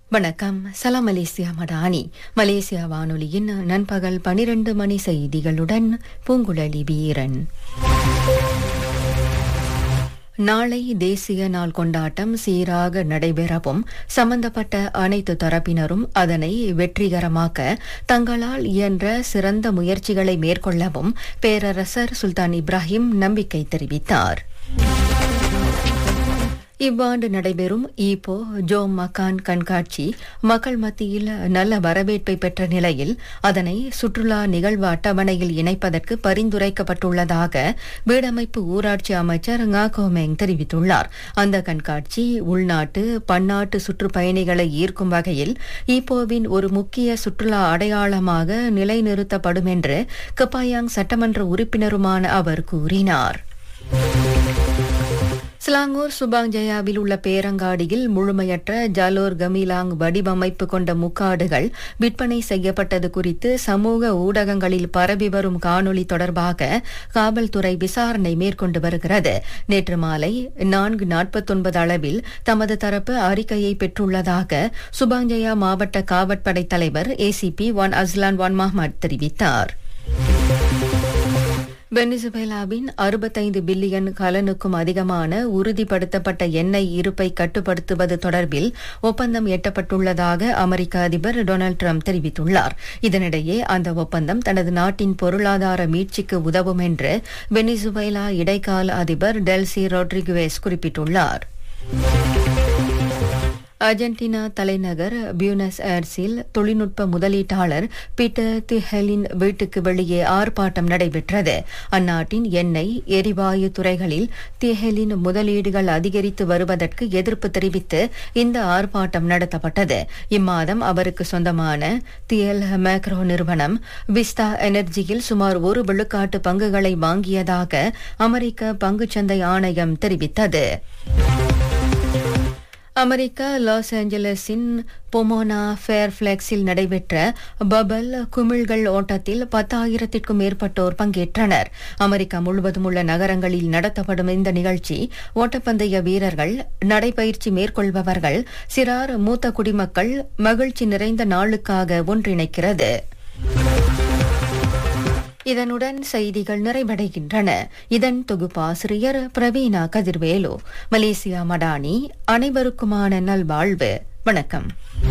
வணக்கம் சலாம் Malaysia Madani Malaysia வானொலியின் நண்பகல் பனிரெண்டு மணி செய்திகளுடன் பூங்குழலி வீரன் நாளை தேசிய நாள் கொண்டாட்டம் சீராக நடைபெறவும் சம்பந்தப்பட்ட அனைத்து தரப்பினரும் அதனை வெற்றிகரமாக்க தங்களால் இயன்ற சிறந்த முயற்சிகளை மேற்கொள்ளவும் பேரரசர் சுல்தான் இப்ராஹிம் நம்பிக்கை தெரிவித்தார் இவ்வாண்டு நடைபெறும் ஈப்போ ஜோ மக்கான் கண்காட்சி மக்கள் மத்தியில் நல்ல வரவேற்பை பெற்ற நிலையில் அதனை சுற்றுலா நிகழ்வு அட்டவணையில் இணைப்பதற்கு பரிந்துரைக்கப்பட்டுள்ளதாக வீடமைப்பு ஊராட்சி அமைச்சர் ngா கோமேங் தெரிவித்துள்ளார் அந்த கண்காட்சி உள்நாட்டு பன்னாட்டு சுற்றுப்பயணிகளை ஈர்க்கும் வகையில் ஈப்போவின் ஒரு முக்கிய சுற்றுலா அடையாளமாக நிலைநிறுத்தப்படும் என்று கப்பாயாங் சட்டமன்ற உறுப்பினருமான அவர் கூறினார் சிலாங்கூர் சுபாங்ஜயாவில் உள்ள பேரங்காடியில் முழுமையற்ற ஜாலோர் கமிலாங் வடிவமைப்பு கொண்ட முக்காடுகள் விற்பனை செய்யப்பட்டது குறித்து சமூக ஊடகங்களில் பரவி வரும் காணொலி தொடர்பாக காவல்துறை விசாரணை மேற்கொண்டு வருகிறது நேற்று மாலை நான்கு நாற்பத்தொன்பது அளவில் தமது தரப்பு அறிக்கையை பெற்றுள்ளதாக சுபாங்ஜயா மாவட்ட காவற்படை தலைவர் ஏசிபி ஒன் அஸ்லான் ஒன் மஹ்மத் தெரிவித்தார் வெனிசுவேலாவின் அறுபத்தைந்து பில்லியன் கலனுக்கும் அதிகமான உறுதிப்படுத்தப்பட்ட எண்ணெய் இருப்பை கட்டுப்படுத்துவது தொடர்பில் ஒப்பந்தம் எட்டப்பட்டுள்ளதாக அமெரிக்க அதிபர் டொனால்டு ட்ரம்ப் தெரிவித்துள்ளார் இதனிடையே அந்த ஒப்பந்தம் தனது நாட்டின் பொருளாதார மீட்சிக்கு உதவும் என்று வெனிசுவேலா இடைக்கால அதிபர் டெல்சி ரொட்ரிகுவேஸ் குறிப்பிட்டுள்ளார் அர்ஜென்டினா தலைநகர் பியூனஸ் ஏர்ஸில் தொழில்நுட்ப முதலீட்டாளர் பீட்டர் திஹெலின் வீட்டுக்கு வெளியே ஆர்ப்பாட்டம் நடைபெற்றது அந்நாட்டின் எண்ணெய் எரிவாயு துறைகளில் திஹெலின் முதலீடுகள் அதிகரித்து வருவதற்கு எதிர்ப்பு தெரிவித்து இந்த ஆர்ப்பாட்டம் நடத்தப்பட்டது இம்மாதம் அவருக்கு சொந்தமான தியல் மேக்ரோ நிறுவனம் விஸ்தா எனர்ஜியில் சுமார் ஒரு விழுக்காட்டு பங்குகளை வாங்கியதாக அமெரிக்க பங்குச்சந்தை ஆணையம் தெரிவித்தது அமெரிக்கா லாஸ் ஏஞ்சலஸின் பொமோனா ஃபேர்ஃபிளெக்ஸில் நடைபெற்ற பபல் குமிழ்கள் ஓட்டத்தில் பத்தாயிரத்திற்கும் மேற்பட்டோர் பங்கேற்றனர் அமெரிக்கா முழுவதும் உள்ள நகரங்களில் நடத்தப்படும் இந்த நிகழ்ச்சி ஓட்டப்பந்தய வீரர்கள் நடைபயிற்சி மேற்கொள்பவர்கள் சிறார் மூத்த குடிமக்கள் மகிழ்ச்சி நிறைந்த நாளுக்காக ஒன்றிணைக்கிறது இதனுடன் செய்திகள் நிறைவடைகின்றன இதன் தொகுப்பாசிரியர் பிரவீனா கதிர்வேலு மலேசியா மடானி அனைவருக்குமான நல்வாழ்வு வணக்கம்